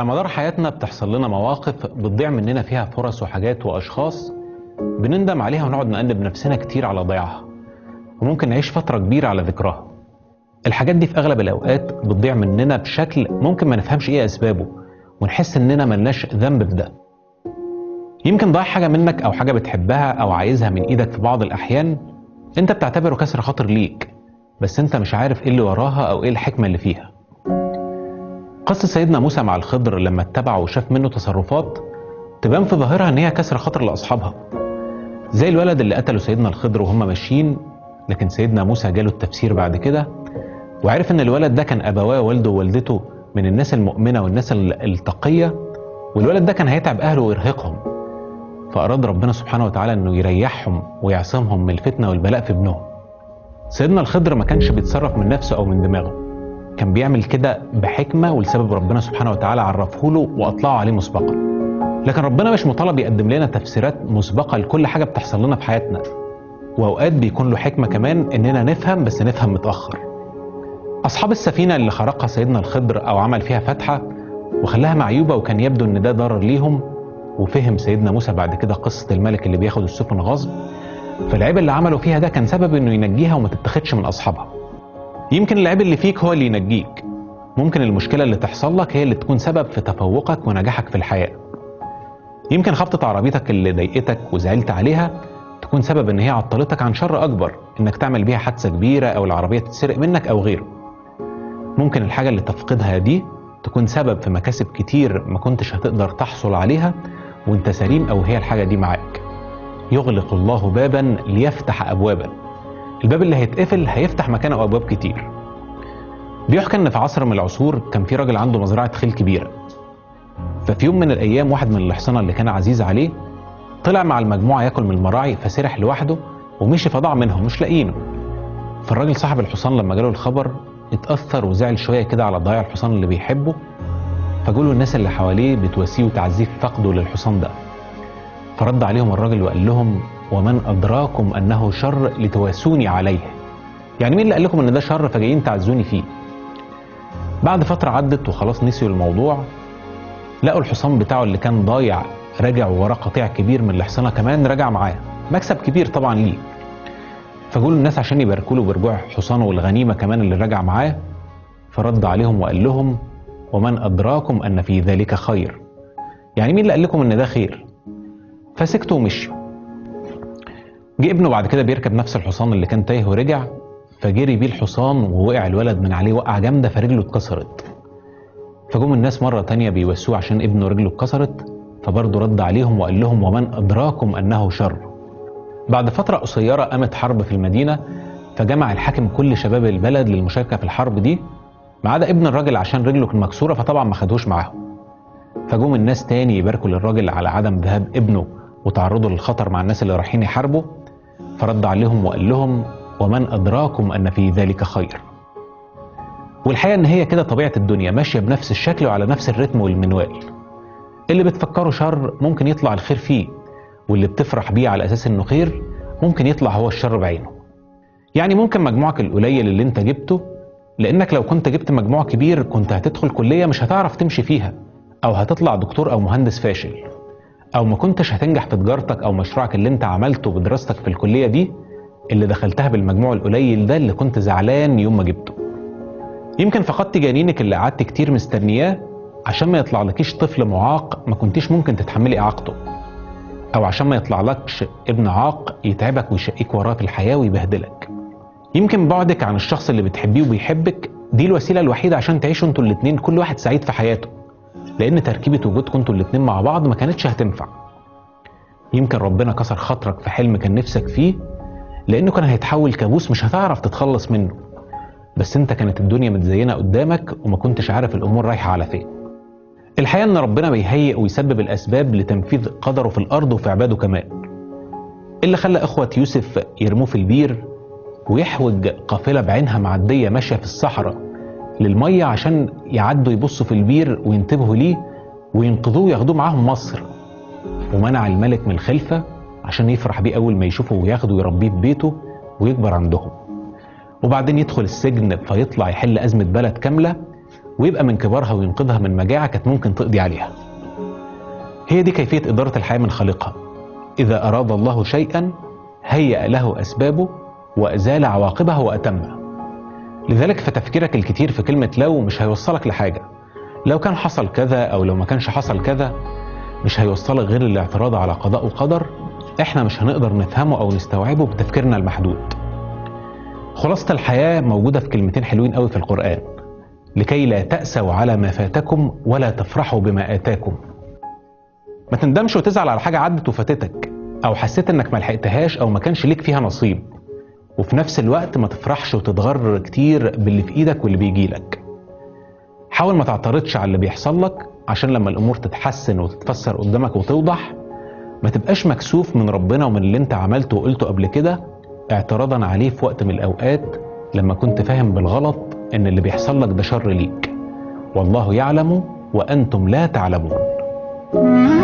مدار حياتنا بتحصل لنا مواقف بتضيع مننا فيها فرص وحاجات وأشخاص بنندم عليها ونقعد نقلب نفسنا كتير على ضياعها وممكن نعيش فترة كبيرة على ذكراها الحاجات دي في أغلب الأوقات بتضيع مننا بشكل ممكن ما نفهمش إيه أسبابه ونحس إننا ملناش ذنب في ده يمكن ضايع حاجة منك أو حاجة بتحبها أو عايزها من إيدك في بعض الأحيان أنت بتعتبره كسر خاطر ليك بس أنت مش عارف إيه اللي وراها أو إيه الحكمة اللي فيها قصة سيدنا موسى مع الخضر لما اتبعه وشاف منه تصرفات تبان في ظاهرها إن هي كسر خاطر لأصحابها زي الولد اللي قتله سيدنا الخضر وهم ماشيين لكن سيدنا موسى جاله التفسير بعد كده وعرف ان الولد ده كان ابواه والده ووالدته من الناس المؤمنه والناس التقيه والولد ده كان هيتعب اهله ويرهقهم فاراد ربنا سبحانه وتعالى انه يريحهم ويعصمهم من الفتنه والبلاء في ابنهم سيدنا الخضر ما كانش بيتصرف من نفسه او من دماغه كان بيعمل كده بحكمه ولسبب ربنا سبحانه وتعالى عرفه له واطلعه عليه مسبقا لكن ربنا مش مطالب يقدم لنا تفسيرات مسبقه لكل حاجه بتحصل لنا في حياتنا واوقات بيكون له حكمه كمان اننا نفهم بس نفهم متاخر اصحاب السفينه اللي خرقها سيدنا الخضر او عمل فيها فتحه وخلاها معيوبه وكان يبدو ان ده ضرر ليهم وفهم سيدنا موسى بعد كده قصه الملك اللي بياخد السفن غصب فالعيب اللي عمله فيها ده كان سبب انه ينجيها وما تتاخدش من اصحابها يمكن العيب اللي فيك هو اللي ينجيك ممكن المشكله اللي تحصل لك هي اللي تكون سبب في تفوقك ونجاحك في الحياه يمكن خبطه عربيتك اللي ضايقتك وزعلت عليها تكون سبب ان هي عطلتك عن شر اكبر انك تعمل بيها حادثه كبيره او العربيه تتسرق منك او غيره ممكن الحاجه اللي تفقدها دي تكون سبب في مكاسب كتير ما كنتش هتقدر تحصل عليها وانت سليم او هي الحاجه دي معاك يغلق الله بابا ليفتح ابوابا الباب اللي هيتقفل هيفتح مكانه ابواب كتير بيحكى ان في عصر من العصور كان في راجل عنده مزرعه خيل كبيره ففي يوم من الايام واحد من الاحصنه اللي كان عزيز عليه طلع مع المجموعه ياكل من المراعي فسرح لوحده ومشي فضاع منهم مش لاقيينه فالراجل صاحب الحصان لما جاله الخبر اتاثر وزعل شويه كده على ضياع الحصان اللي بيحبه فجوله الناس اللي حواليه بتواسيه وتعزيه في فقده للحصان ده فرد عليهم الراجل وقال لهم ومن ادراكم انه شر لتواسوني عليه يعني مين اللي قال لكم ان ده شر فجايين تعزوني فيه بعد فتره عدت وخلاص نسيوا الموضوع لقوا الحصان بتاعه اللي كان ضايع رجع وراه قطيع كبير من الحصانه كمان رجع معاه مكسب كبير طبعا ليه فجول الناس عشان يباركوا له برجوع حصانه والغنيمه كمان اللي رجع معاه فرد عليهم وقال لهم ومن ادراكم ان في ذلك خير يعني مين اللي قال لكم ان ده خير فسكتوا ومشوا جه ابنه بعد كده بيركب نفس الحصان اللي كان تايه ورجع فجري بيه الحصان ووقع الولد من عليه وقعه جامده فرجله اتكسرت فجم الناس مرة تانية بيوسوه عشان ابنه رجله اتكسرت فبرضه رد عليهم وقال لهم ومن أدراكم أنه شر بعد فترة قصيرة قامت حرب في المدينة فجمع الحاكم كل شباب البلد للمشاركة في الحرب دي ما عدا ابن الراجل عشان رجله كانت مكسورة فطبعا ما خدوش معاهم فجم الناس تاني يباركوا للراجل على عدم ذهاب ابنه وتعرضه للخطر مع الناس اللي رايحين يحاربوا فرد عليهم وقال لهم ومن أدراكم أن في ذلك خير والحقيقه ان هي كده طبيعه الدنيا ماشيه بنفس الشكل وعلى نفس الريتم والمنوال اللي بتفكره شر ممكن يطلع الخير فيه واللي بتفرح بيه على اساس انه خير ممكن يطلع هو الشر بعينه يعني ممكن مجموعك القليل اللي انت جبته لانك لو كنت جبت مجموع كبير كنت هتدخل كليه مش هتعرف تمشي فيها او هتطلع دكتور او مهندس فاشل او ما كنتش هتنجح في تجارتك او مشروعك اللي انت عملته بدراستك في الكليه دي اللي دخلتها بالمجموع القليل ده اللي كنت زعلان يوم ما جبته يمكن فقدت جنينك اللي قعدت كتير مستنياه عشان ما يطلع لكيش طفل معاق ما كنتيش ممكن تتحملي اعاقته او عشان ما يطلع لكش ابن عاق يتعبك ويشقيك وراه في الحياه ويبهدلك يمكن بعدك عن الشخص اللي بتحبيه وبيحبك دي الوسيله الوحيده عشان تعيشوا انتوا الاتنين كل واحد سعيد في حياته لان تركيبه وجودكم انتوا الاتنين مع بعض ما كانتش هتنفع يمكن ربنا كسر خاطرك في حلم كان نفسك فيه لانه كان هيتحول كابوس مش هتعرف تتخلص منه بس انت كانت الدنيا متزينه قدامك وما كنتش عارف الامور رايحه على فين الحقيقه ان ربنا بيهيئ ويسبب الاسباب لتنفيذ قدره في الارض وفي عباده كمان اللي خلى اخوه يوسف يرموه في البير ويحوج قافله بعينها معديه ماشيه في الصحراء للميه عشان يعدوا يبصوا في البير وينتبهوا ليه وينقذوه وياخدوه معاهم مصر ومنع الملك من الخلفه عشان يفرح بيه اول ما يشوفه وياخده ويربيه في بيته ويكبر عندهم وبعدين يدخل السجن فيطلع يحل أزمة بلد كاملة ويبقى من كبارها وينقذها من مجاعة كانت ممكن تقضي عليها هي دي كيفية إدارة الحياة من خالقها إذا أراد الله شيئا هيأ له أسبابه وأزال عواقبها وأتمها لذلك فتفكيرك الكتير في كلمة لو مش هيوصلك لحاجة لو كان حصل كذا أو لو ما كانش حصل كذا مش هيوصلك غير الاعتراض على قضاء وقدر احنا مش هنقدر نفهمه أو نستوعبه بتفكيرنا المحدود خلاصة الحياة موجودة في كلمتين حلوين قوي في القرآن لكي لا تأسوا على ما فاتكم ولا تفرحوا بما آتاكم ما تندمش وتزعل على حاجة عدت وفاتتك أو حسيت إنك ما لحقتهاش أو ما كانش ليك فيها نصيب وفي نفس الوقت ما تفرحش وتتغرر كتير باللي في إيدك واللي بيجيلك حاول ما تعترضش على اللي بيحصل لك عشان لما الأمور تتحسن وتتفسر قدامك وتوضح ما تبقاش مكسوف من ربنا ومن اللي انت عملته وقلته قبل كده اعتراضا عليه في وقت من الأوقات لما كنت فاهم بالغلط إن اللي بيحصل لك ده شر ليك والله يعلم وأنتم لا تعلمون